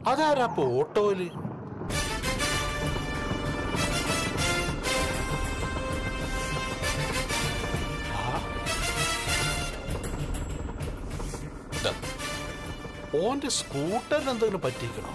അതാരാ അപ്പൊ ഓട്ടോയില് ആ. ദാ, ഓന്റെ സ്കൂട്ടറിന് എന്തെങ്കിലും പറ്റിക്കണോ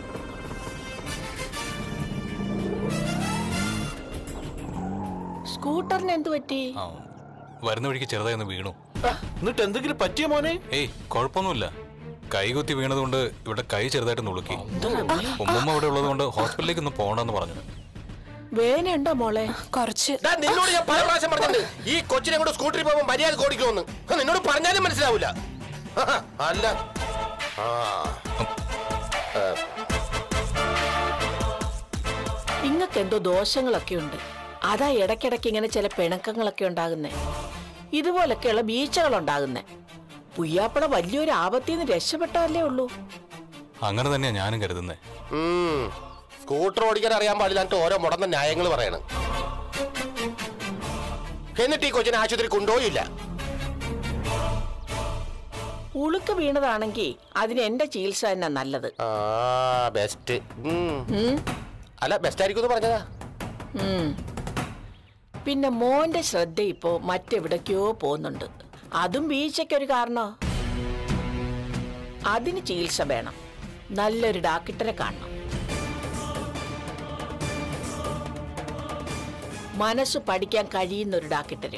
സ്കൂട്ടറിന് എന്തു പറ്റി ആ വരുന്ന വഴിക്ക് ചെറുതായി ഒന്ന് വീണു എന്നിട്ട് എന്തെങ്കിലും പറ്റിയ മോനെ ഏയ് കുഴപ്പമൊന്നുമില്ല കൈ കുത്തി വീണതുകൊണ്ട് ഇവിടെ കൈ ചെറുതായിട്ട് നുളുക്കി ഉമ്മമ്മ ഇവിടെ ഉള്ളതുകൊണ്ട് ഹോസ്പിറ്റലിലേക്ക് ഒന്ന് പോകണ്ടെന്ന് പറഞ്ഞു വേനയുണ്ടോ മോളെ കുറച്ച് ദാ, നിന്നോട് ഞാൻ പല പ്രാവശ്യം പറഞ്ഞിട്ടുണ്ട് ഈ കൊച്ചിനെ കൊണ്ട് സ്കൂട്ടറിൽ പോകുമ്പോൾ മര്യാദ ഓടിക്കണമെന്ന് ഹ, നിന്നോട് പറഞ്ഞാലും മനസ്സിലാവൂല ഹ, അല്ല ആ ഇങ്ങക്ക് എന്തോ ദോഷങ്ങളൊക്കെ ഉണ്ട് അതാ ഇടയ്ക്കിടയ്ക്ക് ഇങ്ങനെ ചില പിണക്കങ്ങളൊക്കെ ഉണ്ടാകുന്നേ ഇതുപോലൊക്കെയുള്ള വീഴ്ചകൾ ഉണ്ടാകുന്നേ പുയ്യാപ്പട വലിയൊരു ആപത്തിൽ നിന്ന് രക്ഷപ്പെട്ടതല്ലേ ഉള്ളൂ അങ്ങനെ തന്നെയാ ഞാനും കരുതുന്നത് ഉം. സ്കൂട്ടർ ഓടിക്കാൻ അറിയാൻ പാടില്ലാണ്ട് ഓരോ മുടന്ന ന്യായങ്ങൾ പറയണം എന്നിട്ട് ഈ കൊച്ചിനെ ആശുപത്രി കൊണ്ടുപോയില്ല ഉളുക്ക് വീണതാണെങ്കിൽ അതിന് എന്റെ ചികിത്സ തന്നെ നല്ലത് ആ ബെസ്റ്റ് ഉം? അല്ല ബെസ്റ്റ് ആയിരിക്കും എന്ന് പറഞ്ഞതാ ഉം. പിന്നെ മോന്റെ ശ്രദ്ധ ഇപ്പോ മറ്റെവിടേക്കോ പോകുന്നുണ്ട് അതും വീഴ്ചയ്ക്കൊരു കാരണോ അതിന് ചികിത്സ വേണം നല്ലൊരു ഡാക്ടറെ കാണണം മനസ്സ് പഠിക്കാൻ കഴിയുന്ന ഒരു ഡാക്ടര്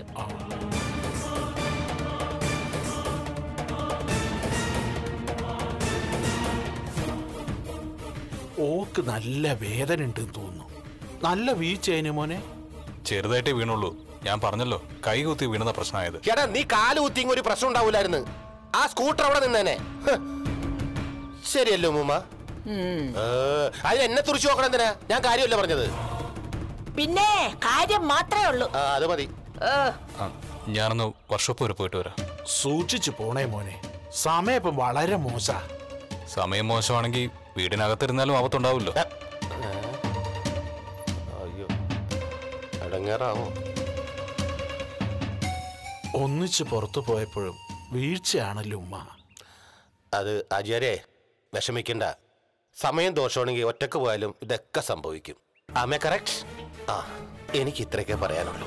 ഓക്ക് നല്ല വേദന ഉണ്ടെന്ന് തോന്നുന്നു നല്ല വീഴ്ച മോനെ ചെറുതായിട്ടേ വീണുള്ളൂ ഞാൻ പറഞ്ഞല്ലോ കൈ കുത്തി വീണത പ്രശ്നമായത് എടാ നീ കാല് കുത്തിങ് ഒരു പ്രശ്നം ഉണ്ടാവൂലായിരുന്നു ആ സ്കൂട്ടർ അവിടെ നിന്നേനെ ഹ്. ശരിയല്ലോ മൂമ്മ ഉം. അതിന് എന്നെ തുറിച്ചു നോക്കണം എന്തിനാ ഞാൻ കാര്യമല്ല പറഞ്ഞത് പിന്നെ കാര്യം മാത്രമേ ഉള്ളൂ ആ അത് മതി ഏ, ആ ഞാനൊന്ന് വർക്ക്ഷോപ്പ് വരെ പോയിട്ട് വരാം സൂക്ഷിച്ചു പോണേ മോനെ സമയം ഇപ്പം വളരെ മോശ സമയം മോശമാണെങ്കിൽ വീടിനകത്തിരുന്നാലും ആപത്തുണ്ടാവില്ലോ ഏ. അയ്യോ അടങ്ങേറാവോ ഒന്നിച്ച് പുറത്തു പോയപ്പോഴും വീഴ്ചയാണല്ലോ ഉമ്മ അത് ആചാര്യേ വിഷമിക്കണ്ട സമയം ദോഷമാണെങ്കിൽ ഒറ്റക്ക് പോയാലും ഇതൊക്കെ സംഭവിക്കും ആമേ കറക്റ്റ് ആ എനിക്ക് ഇത്രയൊക്കെ പറയാനുള്ളൂ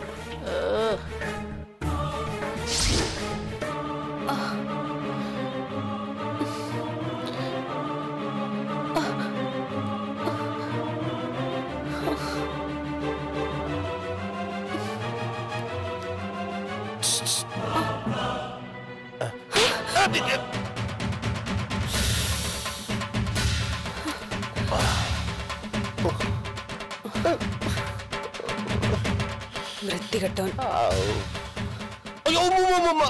വൃത്തികെട്ടോൻ അയ്യോ ഉമ്മ, ഉമ്മ, ഉമ്മ.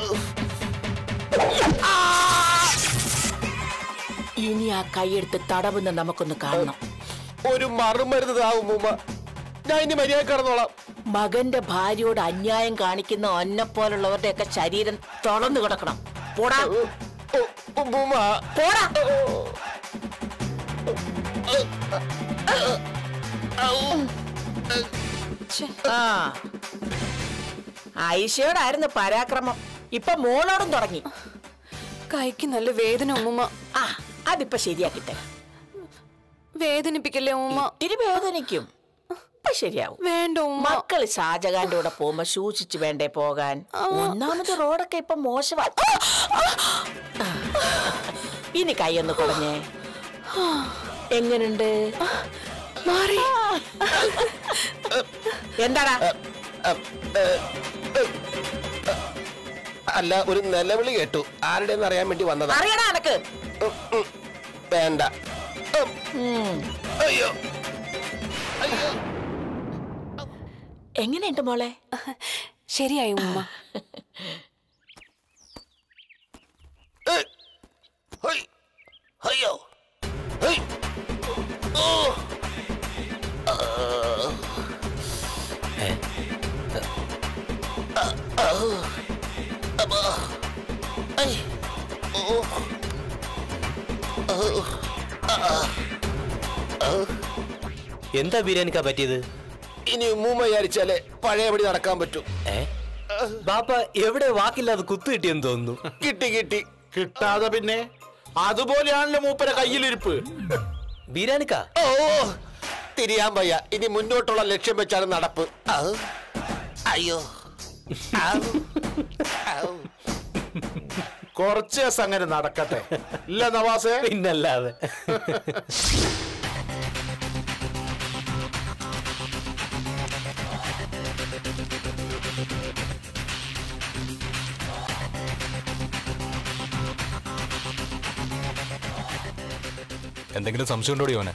ഇനി ആ കൈയെടുത്ത് തടവുന്ന നമുക്കൊന്ന് കാണണം ഒരു മറുമരുന്ന് താവും ഉമ്മ ഞാൻ ഇനി മര്യാദ കിടന്നോളാം മകന്റെ ഭാര്യയോട് അന്യായം കാണിക്കുന്ന ഒന്നെപ്പോലുള്ളവരുടെയൊക്കെ ശരീരം തുറന്നു കിടക്കണം പോടാ ഉ- ഉ- ഉമ്മ പോടാ ആ ഐഷയോടായിരുന്നു പരാക്രമം ഇപ്പൊ മോളോടും തുടങ്ങി കൈക്ക് നല്ല വേദന ഉമ്മുമ്മ ആ അതിപ്പോ ശരിയാക്കിട്ടെ വേദനിപ്പിക്കല്ലേ ഉമ്മ ഇത്തിരി വേദനിക്കും ഇപ്പൊ ശരിയാവും വേണ്ട ഉമ്മ മക്കള് ഷാജഹാന്റെ കൂടെ പോകുമ്പോ സൂക്ഷിച്ചു വേണ്ടേ പോകാൻ ഒന്നാമത് റോഡൊക്കെ ഇപ്പൊ മോശമാ ഇനി കൈയൊന്ന് കുടഞ്ഞേ എങ്ങനുണ്ട് മാറി എന്താടാ അല്ല ഒരു നിലവിളി കേട്ടു ആരുടെന്ന് അറിയാൻ വേണ്ടി വന്നതാ അറിയടാ എനക്ക് ഉം, ഉം. വേണ്ട ഉം. ഉം. അയ്യോ എങ്ങനെയുണ്ട് മോളെ ശരിയായി ഉമ്മ ഏയ്. ഹൈ. അയ്യോ ഹൈ. ഓ. ആ. ഏ. ആ. ആ. അപ്പാ. ഐ. ഓ. എന്താ ബിരിയാണിക്കാ പറ്റിയത് ഇനി ഉമ്മൂമ്മ വിചാരിച്ചാലേ പഴയപടി നടക്കാൻ പറ്റും ഏ ബാപ്പ എവിടെ വാക്കില്ലാതെ കുത്തു കിട്ടിയെന്ന് തോന്നുന്നു കിട്ടി കിട്ടി കിട്ടാതെ പിന്നെ അതുപോലെയാണല്ലോ മൂപ്പര കയ്യിലിരിപ്പ് ബീരാനിക്ക ഓ തിരിയാൻ വയ്യ ഇനി മുന്നോട്ടുള്ള ലക്ഷ്യം വെച്ചാണ് നടപ്പ് ഔ. അയ്യോ ഔ. ഔ. കുറച്ച് ദിവസം അങ്ങനെ നടക്കട്ടെ ഇല്ല നവാസേ പിന്നല്ലാതെ എന്തെങ്കിലും സംശയം ഉണ്ടോടി അവന്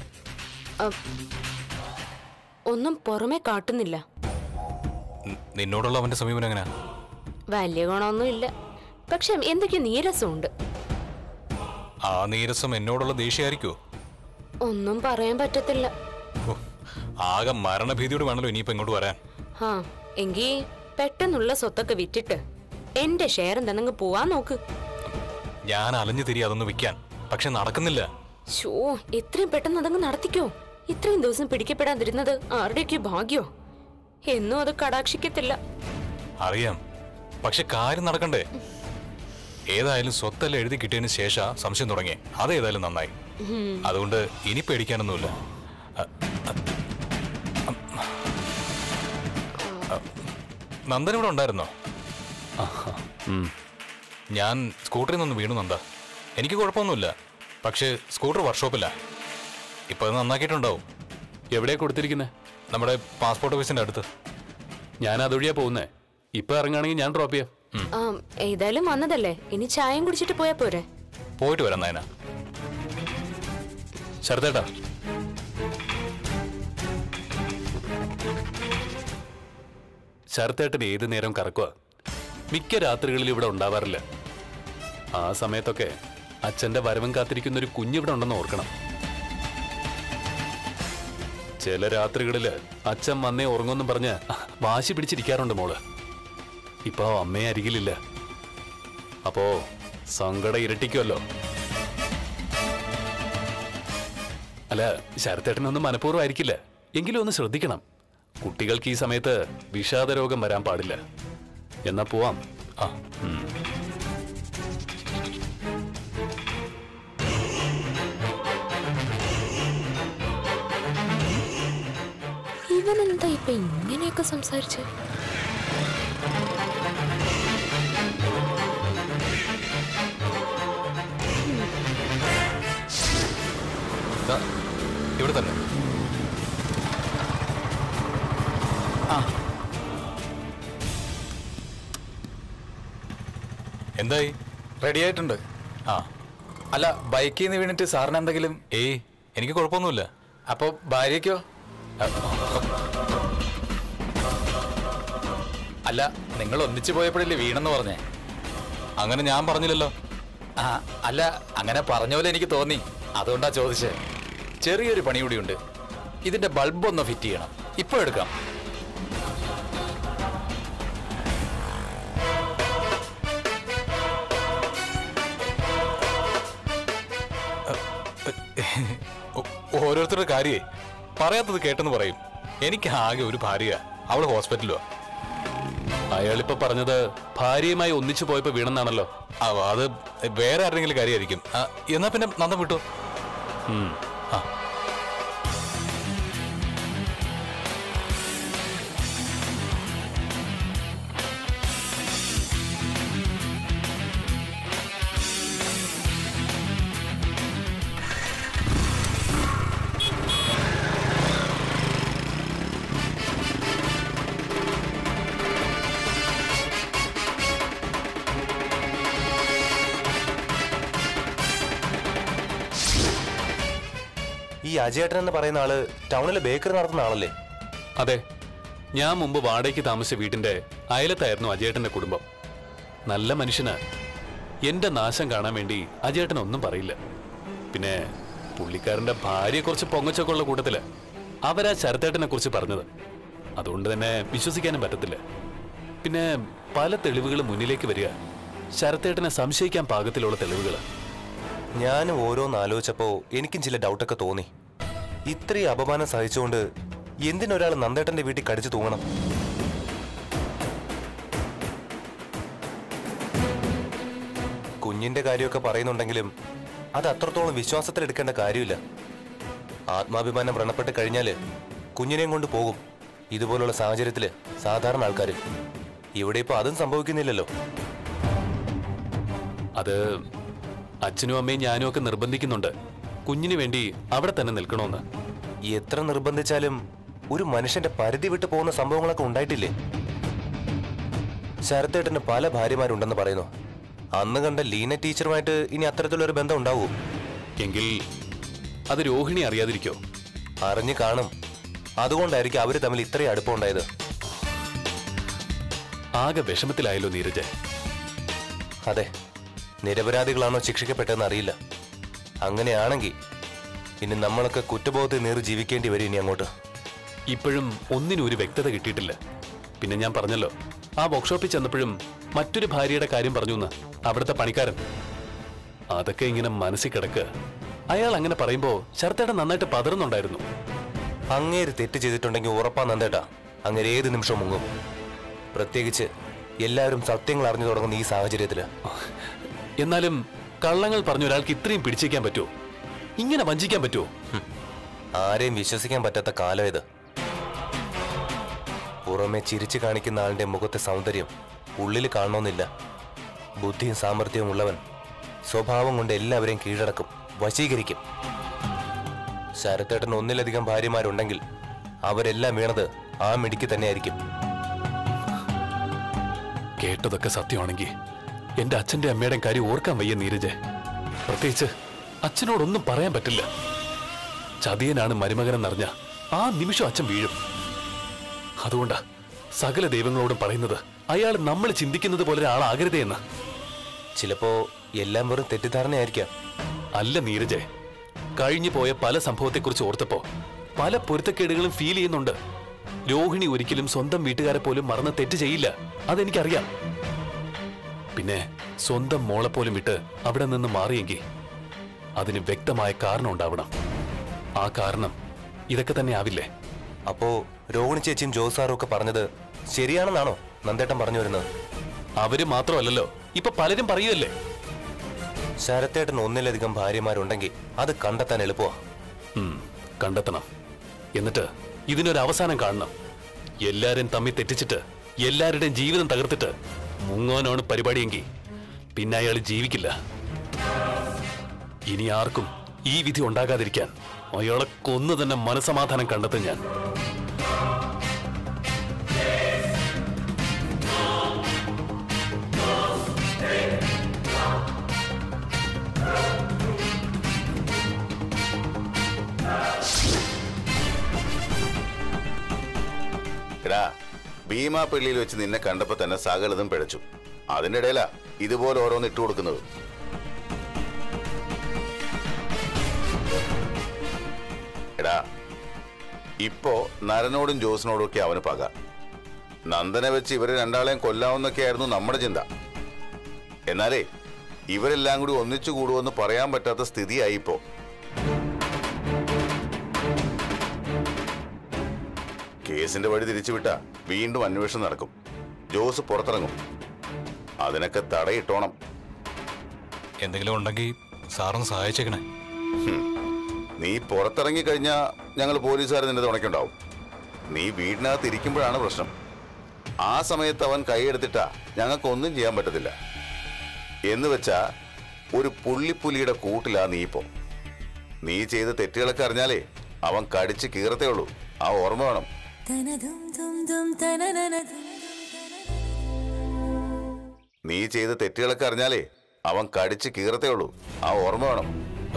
ഒന്നും പുറമെ കാട്ടുന്നില്ല നി- നിന്നോടുള്ള അവന്റെ സമീപനം എങ്ങനെയാ വലിയ ഗുണമൊന്നും ഇല്ല പക്ഷെ എന്തൊക്കെയോ നീരസമുണ്ട് ആ നീരസം എന്നോടുള്ള ദേഷ്യമായിരിക്കുമോ ഒന്നും പറയാൻ പറ്റത്തില്ല ഓ, ആകെ മരണഭീതിയോട് വേണമല്ലോ ഇനിയിപ്പോ ഇങ്ങോട്ട് വരാൻ ആ എങ്കി പെട്ടെന്നുള്ള സ്വത്തൊക്കെ വിറ്റിട്ട് എന്റെ ഷെയർ എന്തെന്നങ്ങ് പോവാൻ നോക്ക് ഞാൻ അലഞ്ഞു തിരി അതൊന്ന് വിൽക്കാൻ പക്ഷെ നടക്കുന്നില്ല ഷോ എത്രയും പെട്ടെന്ന് അതങ്ങ് നടത്തിക്കോ ഇത്രയും ദിവസം പിടിക്കപ്പെടാതിരുന്നത് ആരുടെയൊക്കെ ഭാഗ്യോ എന്നും അത് കടാക്ഷിക്കത്തില്ല അറിയാം പക്ഷെ കാര്യം നടക്കണ്ടേ ഏതായാലും സ്വത്തെല്ലാം എഴുതി കിട്ടിയതിന് ശേഷം സംശയം തുടങ്ങി അതേതായാലും നന്നായി അതുകൊണ്ട് ഇനി പേടിക്കാനൊന്നുമില്ല അ- അ- അ- നന്ദൻ ഇവിടെ ഉണ്ടായിരുന്നോ ഞാൻ സ്കൂട്ടറിൽ നിന്ന് വീണു നന്ദ എനിക്ക് കുഴപ്പമൊന്നുമില്ല പക്ഷേ സ്കൂട്ടർ വർക്ക്ഷോപ്പില്ല ഇപ്പൊ അത് നന്നാക്കിയിട്ടുണ്ടാവും എവിടെയാ കൊടുത്തിരിക്കുന്നത് നമ്മുടെ പാസ്പോർട്ട് ഓഫീസിന്റെ അടുത്ത് ഞാൻ അതുവഴിയാ പോകുന്നേ ഇപ്പൊ ഇറങ്ങുകയാണെങ്കിൽ ഞാൻ ഡ്രോപ്പ് ചെയ്യാം ആ ഏതായാലും വന്നതല്ലേ ഇനി ചായയും കുടിച്ചിട്ട് പോയാ പോരെ പോയിട്ട് വരാം നയന ശരത്തേട്ടാ ശരത്തേട്ടൻ ഏത് നേരം കറക്കുക മിക്ക രാത്രികളിൽ ഇവിടെ ഉണ്ടാവാറില്ല ആ സമയത്തൊക്കെ അച്ഛന്റെ വരവും കാത്തിരിക്കുന്ന ഒരു കുഞ്ഞിവിടെ ഉണ്ടെന്ന് ഓർക്കണം ചില രാത്രികളില് അച്ഛൻ വന്നേ ഉറങ്ങുമെന്നും പറഞ്ഞ് വാശി പിടിച്ചിരിക്കാറുണ്ട് മോള് ഇപ്പൊ അമ്മയെ അരികിലില്ല അപ്പോ സങ്കടം ഇരട്ടിക്കുമല്ലോ അല്ല ശരത്തേട്ടനൊന്നും മനഃപൂർവ്വം ആയിരിക്കില്ല എങ്കിലും ഒന്ന് ശ്രദ്ധിക്കണം കുട്ടികൾക്ക് ഈ സമയത്ത് വിഷാദ രോഗം വരാൻ പാടില്ല എന്നാ പോവാം ആ ഇവൻ എന്താ ഇപ്പൊ ഇങ്ങനെയൊക്കെ സംസാരിച്ച് ദാ, ഇവിടെ തന്നെ എന്തായി റെഡി ആയിട്ടുണ്ട് ആ അല്ല ബൈക്കിൽ നിന്ന് വീണിട്ട് സാറിന് എന്തെങ്കിലും ഏയ് എനിക്ക് കുഴപ്പമൊന്നുമില്ല അപ്പൊ ഭാര്യയ്ക്കോ അല്ല നിങ്ങൾ ഒന്നിച്ചു പോയപ്പോഴല്ലേ വീണെന്ന് പറഞ്ഞേ അങ്ങനെ ഞാൻ പറഞ്ഞില്ലല്ലോ ആ അല്ല അങ്ങനെ പറഞ്ഞ പോലെ എനിക്ക് തോന്നി അതുകൊണ്ടാ ചോദിച്ചേ ചെറിയൊരു പണി കൂടിയുണ്ട് ഇതിന്റെ ബൾബ് ഒന്ന് ഫിറ്റ് ചെയ്യണം ഇപ്പൊ എടുക്കാം ഓ- ഓരോരുത്തരുടെ കാര്യേ പറയാത്തത് കേട്ടെന്ന് പറയും എനിക്ക് ആകെ ഒരു ഭാര്യ അവള് ഹോസ്പിറ്റലോ അയാളിപ്പോ പറഞ്ഞത് ഭാര്യയുമായി ഒന്നിച്ചു പോയപ്പോ വീണെന്നാണല്ലോ അത് വേറെ ആരുടെങ്കിലും കാര്യമായിരിക്കും ആ, എന്നാ പിന്നെ നന്ദം വിട്ടു ഉം. ആ ഈ അജയേട്ടൻ എന്ന് പറയുന്ന ആള് ടൗണിലെ ബേക്കറി നടത്തുന്ന ആളല്ലേ അതെ ഞാൻ മുമ്പ് വാടകയ്ക്ക് താമസിച്ച വീടിന്റെ അയലത്തായിരുന്നു അജയേട്ടന്റെ കുടുംബം നല്ല മനുഷ്യനാ എന്റെ നാശം കാണാൻ വേണ്ടി അജയേട്ടൻ ഒന്നും പറയില്ല പിന്നെ പുള്ളിക്കാരന്റെ ഭാര്യയെ കുറിച്ച് പൊങ്ങച്ചൊക്കെ ഉള്ള കൂട്ടത്തില് അവരാ ശരത്തേട്ടനെ കുറിച്ച് പറഞ്ഞത് അതുകൊണ്ട് തന്നെ വിശ്വസിക്കാനും പറ്റത്തില്ല പിന്നെ പല തെളിവുകൾ മുന്നിലേക്ക് വരിക ശരത്തേട്ടനെ സംശയിക്കാൻ പാകത്തിലുള്ള തെളിവുകൾ ഞാൻ ഓരോന്ന് ആലോചിച്ചപ്പോ എനിക്കും ചില ഡൗട്ടൊക്കെ തോന്നി ഇത്രയും അപമാനം സഹിച്ചുകൊണ്ട് എന്തിനൊരാൾ നന്ദേട്ടന്റെ വീട്ടിൽ കടിച്ചു തൂങ്ങണം കുഞ്ഞിന്റെ കാര്യമൊക്കെ പറയുന്നുണ്ടെങ്കിലും അത് അത്രത്തോളം വിശ്വാസത്തിലെടുക്കേണ്ട കാര്യമില്ല ആത്മാഭിമാനം വ്രണപ്പെട്ട് കഴിഞ്ഞാല് കുഞ്ഞിനെയും കൊണ്ട് പോകും ഇതുപോലുള്ള സാഹചര്യത്തില് സാധാരണ ആൾക്കാർ ഇവിടെ ഇപ്പൊ അതും സംഭവിക്കുന്നില്ലല്ലോ അത് അച്ഛനും അമ്മയും ഞാനും ഒക്കെ നിർബന്ധിക്കുന്നുണ്ട് കുഞ്ഞിന് വേണ്ടി അവിടെ തന്നെ നിൽക്കണമെന്ന് എത്ര നിർബന്ധിച്ചാലും ഒരു മനുഷ്യന്റെ പരിധി വിട്ടു പോകുന്ന സംഭവങ്ങളൊക്കെ ഉണ്ടായിട്ടില്ലേ ശരത്തേട്ടന് പല ഭാര്യമാരുണ്ടെന്ന് പറയുന്നു അന്ന് കണ്ട ലീന ടീച്ചറുമായിട്ട് ഇനി അത്തരത്തിലൊരു ബന്ധം ഉണ്ടാവൂ എങ്കിൽ അത് രോഹിണി അറിയാതിരിക്കോ അറിഞ്ഞു കാണും അതുകൊണ്ടായിരിക്കും അവര് തമ്മിൽ ഇത്രയും അടുപ്പമുണ്ടായത് ആകെ വിഷമത്തിലായല്ലോ നീരജ് അതെ നിരപരാധികളാണോ ശിക്ഷിക്കപ്പെട്ടതെന്ന് അറിയില്ല അങ്ങനെയാണെങ്കിൽ ഇനി നമ്മളൊക്കെ കുറ്റബോധത്തിൽ നേറി ജീവിക്കേണ്ടി വരും ഇനി അങ്ങോട്ട് ഇപ്പോഴും ഒന്നിനും ഒരു വ്യക്തത കിട്ടിയിട്ടില്ല പിന്നെ ഞാൻ പറഞ്ഞല്ലോ ആ വർക്ക്ഷോപ്പിൽ ചെന്നപ്പോഴും മറ്റൊരു ഭാര്യയുടെ കാര്യം പറഞ്ഞു എന്ന് അവിടുത്തെ പണിക്കാരൻ അതൊക്കെ ഇങ്ങനെ മനസ്സിൽ കിടക്കുക അയാൾ അങ്ങനെ പറയുമ്പോ ശരത്തേട്ടൻ നന്നായിട്ട് പതറുന്നുണ്ടായിരുന്നു അങ്ങേര് തെറ്റ് ചെയ്തിട്ടുണ്ടെങ്കിൽ ഉറപ്പാ നന്ദേട്ടാ അങ്ങേര് ഏത് നിമിഷം മുങ്ങും പ്രത്യേകിച്ച് എല്ലാവരും സത്യങ്ങൾ അറിഞ്ഞു തുടങ്ങുന്ന ഈ സാഹചര്യത്തില് എന്നാലും കള്ളങ്ങൾ പറഞ്ഞ ഒരാൾക്ക് ഇത്രയും പിടിച്ചേക്കാൻ പറ്റുമോ ഇങ്ങനെ വഞ്ചിക്കാൻ പറ്റുമോ ആരെയും വിശ്വസിക്കാൻ പറ്റാത്ത കാലം ഇത് പുറമെ ചിരിച്ചു കാണിക്കുന്ന ആളിന്റെ മുഖത്തെ സൗന്ദര്യം ഉള്ളിൽ കാണണമെന്നില്ല ബുദ്ധിയും സാമർഥ്യവും ഉള്ളവൻ സ്വഭാവം കൊണ്ട് എല്ലാവരെയും കീഴടക്കും വശീകരിക്കും ശരത്തേട്ടൻ ഒന്നിലധികം ഭാര്യമാരുണ്ടെങ്കിൽ അവരെല്ലാം വീണത് ആ മിടിക്ക് തന്നെയായിരിക്കും കേട്ടതൊക്കെ സത്യമാണെങ്കിൽ എന്റെ അച്ഛന്റെ അമ്മയുടെയും കാര്യം ഓർക്കാൻ വയ്യ നീരജ് പ്രത്യേകിച്ച് അച്ഛനോടൊന്നും പറയാൻ പറ്റില്ല ചതിയനാണ് മരുമകനെന്നറിഞ്ഞ ആ നിമിഷം അച്ഛൻ വീഴും അതുകൊണ്ടാ സകല ദൈവങ്ങളോടും പറയുന്നത് അയാൾ നമ്മൾ ചിന്തിക്കുന്നത് പോലെ ഒരാളാകരുതേ എന്ന് ചിലപ്പോ എല്ലാം വെറും തെറ്റിദ്ധാരണയായിരിക്കാം അല്ല നീരജെ കഴിഞ്ഞു പോയ പല സംഭവത്തെക്കുറിച്ച് ഓർത്തപ്പോ പല പൊരുത്തക്കേടുകളും ഫീൽ ചെയ്യുന്നുണ്ട് രോഹിണി ഒരിക്കലും സ്വന്തം വീട്ടുകാരെ പോലും മറന്ന് തെറ്റ് ചെയ്യില്ല അതെനിക്കറിയാം പിന്നെ സ്വന്തം മോളെ പോലും വിട്ട് അവിടെ നിന്ന് മാറിയെങ്കിൽ അതിന് വ്യക്തമായ കാരണം ഉണ്ടാവണം ആ കാരണം ഇതൊക്കെ തന്നെ ആവില്ലേ അപ്പോ രോഹിണി ചേച്ചിയും ജോസാറും ഒക്കെ പറഞ്ഞത് ശരിയാണെന്നാണോ നന്ദേട്ടൻ പറഞ്ഞു വരുന്നത് അവര് മാത്രമല്ലല്ലോ ഇപ്പൊ പലരും പറയുമല്ലേ ശരത്തേട്ടൻ ഒന്നിലധികം ഭാര്യമാരുണ്ടെങ്കിൽ അത് കണ്ടെത്താൻ എളുപ്പമാ ഉം, കണ്ടെത്തണം എന്നിട്ട് ഇതിനൊരു അവസാനം കാണണം എല്ലാരും തമ്മിൽ തെറ്റിച്ചിട്ട് എല്ലാവരുടെയും ജീവിതം തകർത്തിട്ട് മുങ്ങോനാണ് പരിപാടിയെങ്കിൽ പിന്നെ അയാൾ ജീവിക്കില്ല ഇനി ആർക്കും ഈ വിധി ഉണ്ടാകാതിരിക്കാൻ അയാളെ കൊന്നു തന്നെ മനസമാധാനം കണ്ടെത്തും ഞാൻ എടാ ഭീമാപ്പള്ളിയിൽ വെച്ച് നിന്നെ കണ്ടപ്പോ തന്നെ സകലതും പിഴച്ചു അതിന്റെ ഇടയിലാ ഇതുപോലെ ഓരോന്ന് ഇട്ടു കൊടുക്കുന്നത് എടാ ഇപ്പോ നരനോടും ജോസിനോടും ഒക്കെ അവന് പക നന്ദനെ വെച്ച് ഇവരെ രണ്ടാളെയും കൊല്ലാവുന്നൊക്കെയായിരുന്നു നമ്മുടെ ചിന്ത എന്നാലേ ഇവരെല്ലാം കൂടി ഒന്നിച്ചു കൂടുമെന്ന് പറയാൻ പറ്റാത്ത സ്ഥിതിയായി ഇപ്പോ കേസിന്റെ വഴി തിരിച്ചുവിട്ട വീണ്ടും അന്വേഷണം നടക്കും ജോസ് പുറത്തിറങ്ങും അതിനൊക്കെ തടയിട്ടോണം എന്തെങ്കിലും ഉണ്ടെങ്കിൽ സാറൊന്ന് സഹായിച്ചേക്കണേ നീ പുറത്തിറങ്ങി കഴിഞ്ഞാൽ ഞങ്ങൾ പോലീസുകാർ നിന്റെ തുണയ്ക്കുണ്ടാവും നീ വീടിനകത്ത് ഇരിക്കുമ്പോഴാണ് പ്രശ്നം ആ സമയത്ത് അവൻ കൈയെടുത്തിട്ടാ ഞങ്ങൾക്ക് ഒന്നും ചെയ്യാൻ പറ്റത്തില്ല എന്ന് വെച്ചാ ഒരു പുള്ളിപ്പുലിയുടെ കൂട്ടിലാ നീ ഇപ്പോ നീ ചെയ്ത തെറ്റുകളൊക്കെ അറിഞ്ഞാലേ അവൻ കടിച്ച് കീറത്തേ ഉള്ളൂ ആ ഓർമ്മ വേണം നീ ചെയ്ത തെറ്റുകളൊക്കെ അറിഞ്ഞാലേ അവൻ കടിച്ച് കീറത്തേ ഉള്ളൂ ആ ഓർമ്മ വേണം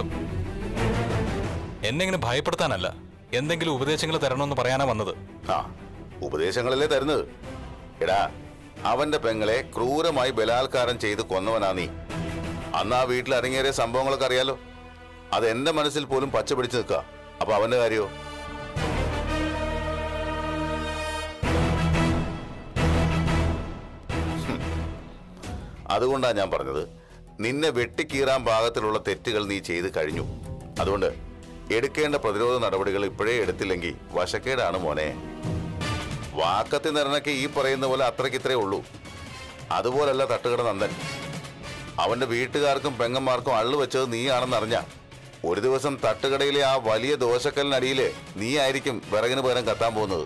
എന്നെ ഇങ്ങനെ ഭയപ്പെടുത്താനല്ല എന്തെങ്കിലും ഉപദേശങ്ങൾ തരണമെന്ന് പറയാനാ വന്നത് ആ ഉപദേശങ്ങളല്ലേ തരുന്നത് എടാ അവന്റെ പെങ്ങളെ ക്രൂരമായി ബലാത്കാരം ചെയ്ത് കൊന്നവനാ നീ അന്ന് ആ വീട്ടിൽ അരങ്ങേറിയ സംഭവങ്ങളൊക്കെ അറിയാലോ അത് എന്റെ മനസ്സിൽ പോലും പച്ച പിടിച്ച് നിൽക്കുക അപ്പൊ അവന്റെ കാര്യോ ഹും. അതുകൊണ്ടാ ഞാൻ പറഞ്ഞത് നിന്നെ വെട്ടിക്കീറാൻ പാകത്തിലുള്ള തെറ്റുകൾ നീ ചെയ്ത് കഴിഞ്ഞു അതുകൊണ്ട് എടുക്കേണ്ട പ്രതിരോധ നടപടികൾ ഇപ്പോഴേ എടുത്തില്ലെങ്കിൽ വശക്കേടാണ് മോനെ വാക്കത്തി നിറനൊക്കെ ഈ പറയുന്ന പോലെ അത്രയ്ക്ക് ഇത്രേ ഉള്ളൂ അതുപോലല്ല തട്ടുകട നന്ദൻ അവന്റെ വീട്ടുകാർക്കും പെങ്ങന്മാർക്കും അള്ളു വെച്ചത് നീയാണെന്ന് അറിഞ്ഞ ഒരു ദിവസം തട്ടുകടയിലെ ആ വലിയ ദോശക്കലിനടിയില് നീ ആയിരിക്കും വിറകിന് പകരം കത്താൻ പോകുന്നത്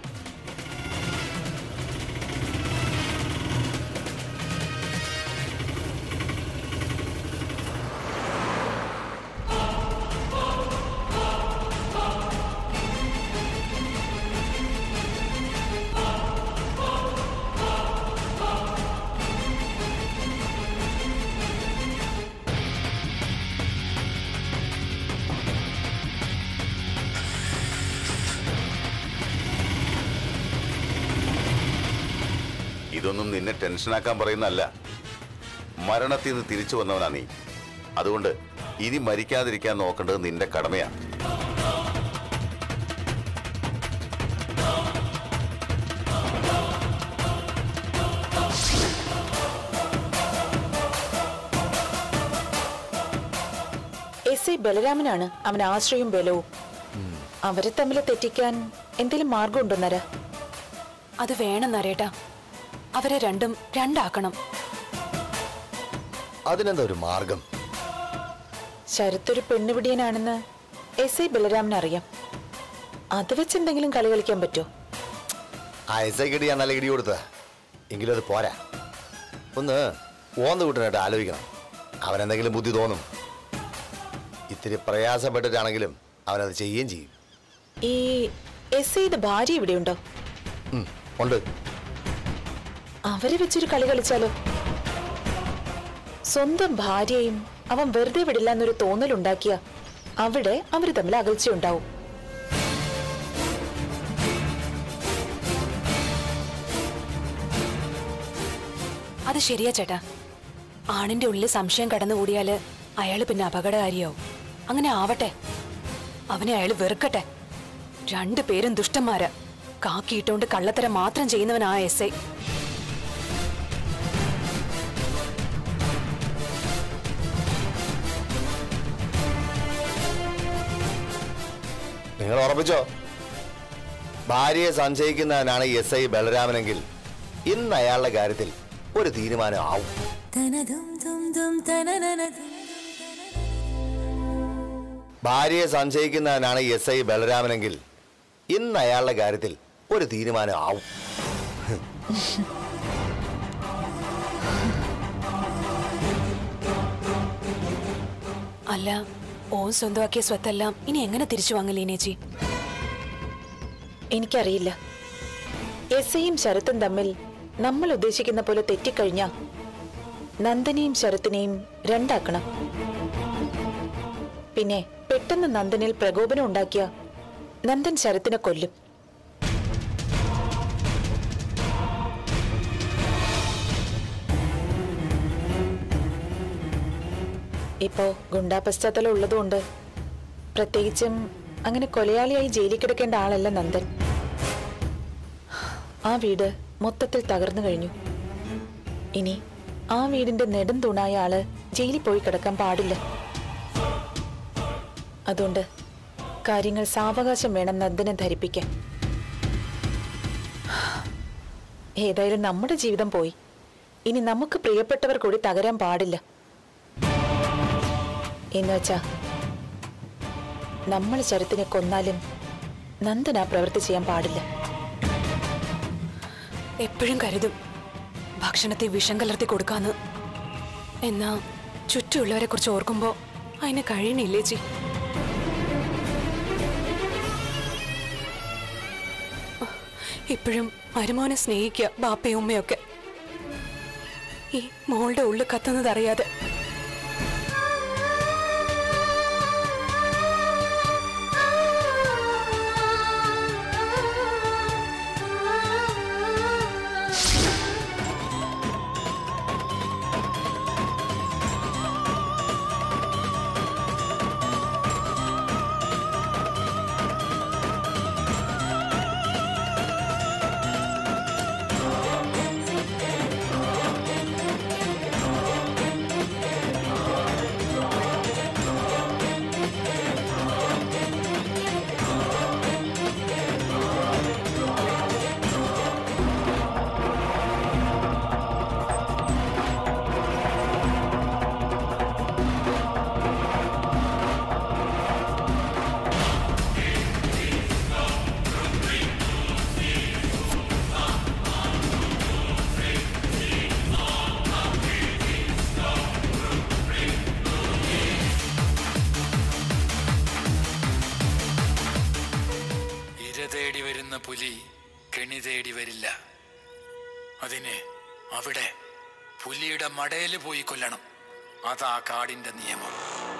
ഇതൊന്നും നിന്നെ ടെൻഷനാക്കാൻ പറയുന്നതല്ല മരണത്തിൽ നിന്ന് തിരിച്ചു വന്നവനാ നീ അതുകൊണ്ട് ഇനി മരിക്കാതിരിക്കാൻ നോക്കേണ്ടത് നിന്റെ കടമയാണ് എസ് ഐ ബലരാമനാണ് അവൻ ആശ്രയും ബലവും അവരെ തമ്മിൽ തെറ്റിക്കാൻ എന്തെങ്കിലും മാർഗമുണ്ടോ നര അത് വേണം നരേട്ടാ അവരെ രണ്ടും രണ്ടാക്കണം അതിനെന്താ ഒരു മാർഗം ശരത്തൊരു പെണ്ണുപിടിയനാണെന്ന് എസ് ഐ ബലരാമന് അറിയാം അത് വെച്ച് എന്തെങ്കിലും കളി കളിക്കാൻ പറ്റുമോ ആ എസ് ഐ കിട്ടി ഞാൻ നല്ല ഇടി കൊടുത്ത എങ്കിലും അത് പോരാ ഒന്ന് ഓന്ത കൂട്ടനായിട്ട് ആലോചിക്കണം അവനെന്തെങ്കിലും ബുദ്ധി തോന്നും ഇത്തിരി പ്രയാസപ്പെട്ടിട്ടാണെങ്കിലും അവനത് ചെയ്യുകയും ചെയ്യും ഈ എസ് ഐയുടെ ഭാര്യ ഇവിടെയുണ്ടോ ഉം, ഉണ്ട് അവരെ വെച്ചൊരു കളി കളിച്ചാലോ സ്വന്തം ഭാര്യയും അവൻ വെറുതെ വിടില്ല എന്നൊരു തോന്നലുണ്ടാക്കിയ അവിടെ അവര് തമ്മിൽ അകൽച്ചയുണ്ടാവും അത് ശരിയാ ചേട്ടാ ആണിന്റെ ഉള്ളിൽ സംശയം കടന്നുകൂടിയാല് അയാള് പിന്നെ അപകടകാരിയാവും അങ്ങനെ ആവട്ടെ അവനെ അയാള് വെറുക്കട്ടെ രണ്ടുപേരും ദുഷ്ടന്മാരാ കാക്കിയിട്ടുകൊണ്ട് കള്ളത്തരം മാത്രം ചെയ്യുന്നവനാ എസ് ഐ നിങ്ങൾ ഉറപ്പിച്ചോ ഭാര്യയെ സംശയിക്കുന്നവനാണ് എസ് ഐ ബലരാമനെങ്കിൽ ഇന്ന് അയാളുടെ കാര്യത്തിൽ ഒരു തീരുമാനം ആവും ഭാര്യയെ സംശയിക്കുന്നവനാണ് എസ് ഐ ബലരാമനെങ്കിൽ ഇന്ന് അയാളുടെ കാര്യത്തിൽ ഒരു തീരുമാനം ആവും അല്ല ഓൻ സ്വന്തമാക്കിയ സ്വത്തെല്ലാം ഇനി എങ്ങനെ തിരിച്ചു വാങ്ങില്ലേനേച്ചി എനിക്കറിയില്ല എസ് ഐയും ശരത്തും തമ്മിൽ നമ്മൾ ഉദ്ദേശിക്കുന്ന പോലെ തെറ്റിക്കഴിഞ്ഞ നന്ദനെയും ശരത്തിനെയും രണ്ടാക്കണം പിന്നെ പെട്ടെന്ന് നന്ദനിൽ പ്രകോപനം ഉണ്ടാക്കിയ നന്ദൻ ശരത്തിനെ കൊല്ലും ഇപ്പോ ഗുണ്ടാ പശ്ചാത്തലം ഉള്ളതുകൊണ്ട് പ്രത്യേകിച്ചും അങ്ങനെ കൊലയാളിയായി ജയിലിൽ കിടക്കേണ്ട ആളല്ല നന്ദൻ ആ വീട് മൊത്തത്തിൽ തകർന്നു കഴിഞ്ഞു ഇനി ആ വീടിന്റെ നെടും തൂണായ ആള് ജയിലിൽ പോയി കിടക്കാൻ പാടില്ല അതുകൊണ്ട് കാര്യങ്ങൾ സാവകാശം വേണം നന്ദനെ ധരിപ്പിക്കാൻ ഏതായാലും നമ്മുടെ ജീവിതം പോയി ഇനി നമുക്ക് പ്രിയപ്പെട്ടവർ കൂടി തകരാൻ പാടില്ല എന്നുവച്ചാ നമ്മൾ ശരത്തിനെ കൊന്നാലും നന്ദൻ ആ പ്രവൃത്തി ചെയ്യാൻ പാടില്ല എപ്പോഴും കരുതും ഭക്ഷണത്തെ വിഷം കലർത്തി കൊടുക്കാന്ന് എന്നാ ചുറ്റുമുള്ളവരെ കുറിച്ച് ഓർക്കുമ്പോ അതിന് കഴിയണില്ലേ ചി ഇപ്പോഴും മരുമോനെ സ്നേഹിക്കുക ബാപ്പയും ഉമ്മയൊക്കെ ഈ മോളുടെ ഉള്ളിൽ കത്തുന്നത് അറിയാതെ തേടി വരില്ല അതിന് അവിടെ പുലിയുടെ മടയിൽ പോയി കൊല്ലണം അതാ കാടിന്റെ നിയമം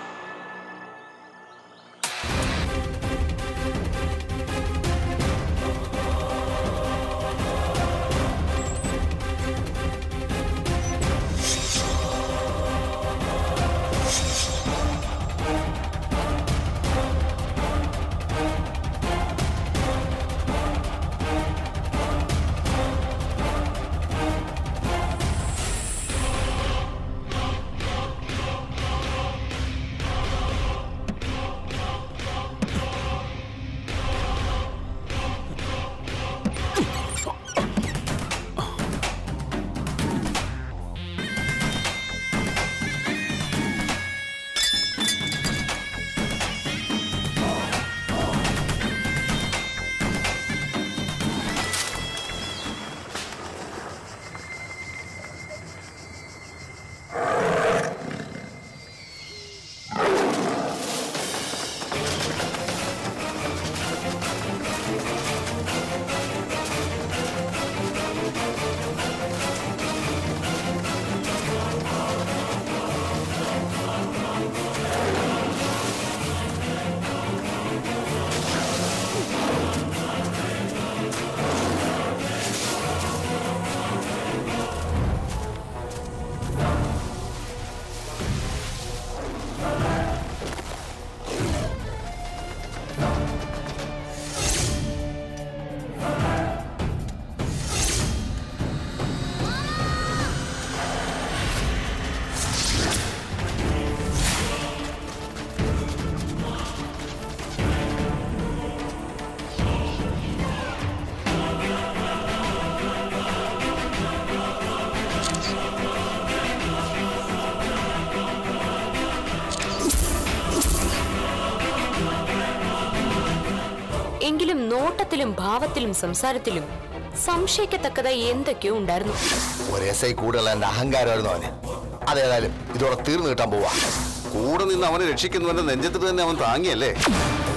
എങ്കിലും നോട്ടത്തിലും ഭാവത്തിലും സംസാരത്തിലും സംശയിക്കത്തക്കതായി എന്തൊക്കെയോ ഉണ്ടായിരുന്നു ഒരു എസ് ഐ കൂടുതൽ എന്റെ അഹങ്കാരമായിരുന്നു അവന് അതേതായാലും ഇതോടെ തീർന്നു കിട്ടാൻ പോവാ കൂടെ നിന്ന് അവനെ രക്ഷിക്കുന്നവന്റെ നെഞ്ചത്ത് തന്നെ അവൻ താങ്ങിയല്ലേ